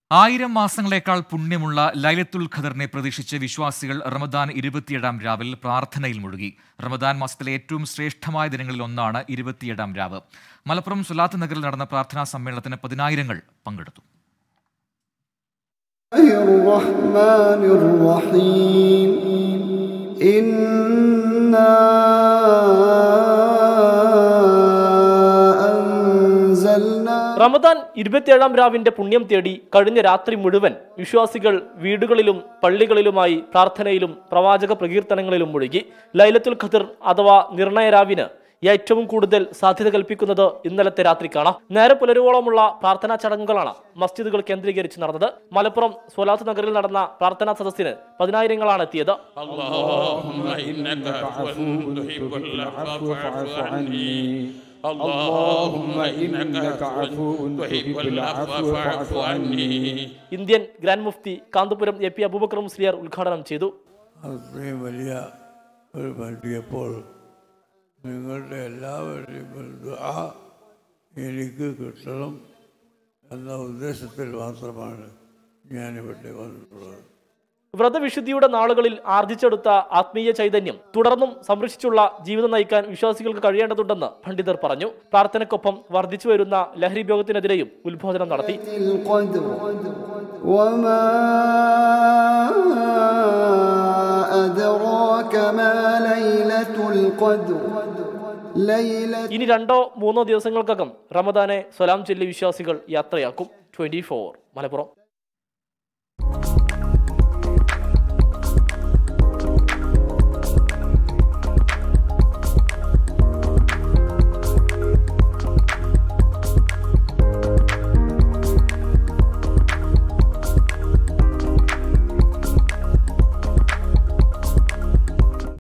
ആയിരം മാസങ്ങളെക്കാൾ പുണ്യമുള്ള ലൈലത്തുൽ ഖദറിനെ പ്രതീക്ഷിച്ച് വിശ്വാസികൾ റമദാൻ ഇരുപത്തിയേഴാം രാവിൽ പ്രാർത്ഥനയിൽ മുഴുകി റമദാൻ മാസത്തിലെ ഏറ്റവും ശ്രേഷ്ഠമായ ദിനങ്ങളിൽ ഒന്നാണ് ഇരുപത്തിയേഴാം രാവ് മലപ്പുറം സുലാത്ത് നഗറിൽ നടന്ന പ്രാർത്ഥനാ സമ്മേളനത്തിന് പതിനായിരങ്ങൾ പങ്കെടുത്തു الرحمن الرحيم إنا أنزلنا റമദാൻ ഇരുപത്തിയേഴാം രാവിന്റെ പുണ്യം തേടി കഴിഞ്ഞ രാത്രി മുഴുവൻ വിശ്വാസികൾ വീടുകളിലും പള്ളികളിലുമായി പ്രാർത്ഥനയിലും പ്രവാചക പ്രകീർത്തനങ്ങളിലും മുഴുകി ലൈലത്തുൽ ഖദർ അഥവാ നിർണയ രാവിന് ഏറ്റവും കൂടുതൽ സാധ്യത കൽപ്പിക്കുന്നത് ഇന്നലത്തെ രാത്രിക്കാണ് നേരെ പുലരുവോളമുള്ള പ്രാർത്ഥനാ ചടങ്ങുകളാണ് മസ്ജിദുകൾ കേന്ദ്രീകരിച്ച് നടന്നത് മലപ്പുറം സ്വലാത്ത് നഗറിൽ നടന്ന പ്രാർത്ഥനാ സദസ്സിന് പതിനായിരങ്ങളാണ് എത്തിയത് اللهم إنك عفو تحب العفو فاعف عني اللهم إنك عفو تحب العفو فاعف عني ഇന്ത്യൻ ഗ്രാൻഡ് മുഫ്തി കാന്തപുരം എ പി അബൂബക്കർ മുസ്ലിയാർ ഉദ്ഘാടനം ചെയ്തു അത്രയും വലിയ ഒരു പറ്റിയപ്പോൾ നിങ്ങളുടെ എല്ലാവരുടെയും ഒരു ദുആ എനിക്ക് കിട്ടണം എന്ന ഉദ്ദേശത്തിൽ മാത്രമാണ് ഞാനിവിടെ വന്നിട്ടുള്ളത് വ്രതവിശുദ്ധിയുടെ നാളുകളിൽ ആർജിച്ചെടുത്ത ആത്മീയ ചൈതന്യം തുടർന്നും സംരക്ഷിച്ചുള്ള ജീവിതം നയിക്കാൻ വിശ്വാസികൾക്ക് കഴിയേണ്ടതുണ്ടെന്ന് പണ്ഡിതർ പറഞ്ഞു പ്രാർത്ഥനയ്ക്കൊപ്പം വർദ്ധിച്ചു വരുന്ന ലഹരി ഉപയോഗത്തിനെതിരെയും ഉത്ബോധനം നടത്തി القدر وما أدراك ما ليلة القدر ليلة ഇനി രണ്ടോ മൂന്നോ ദിവസങ്ങൾക്കകം റമദാനെ സ്വലാം ചൊല്ലി വിശ്വാസികൾ യാത്രയാക്കും ട്വന്റി മലപ്പുറം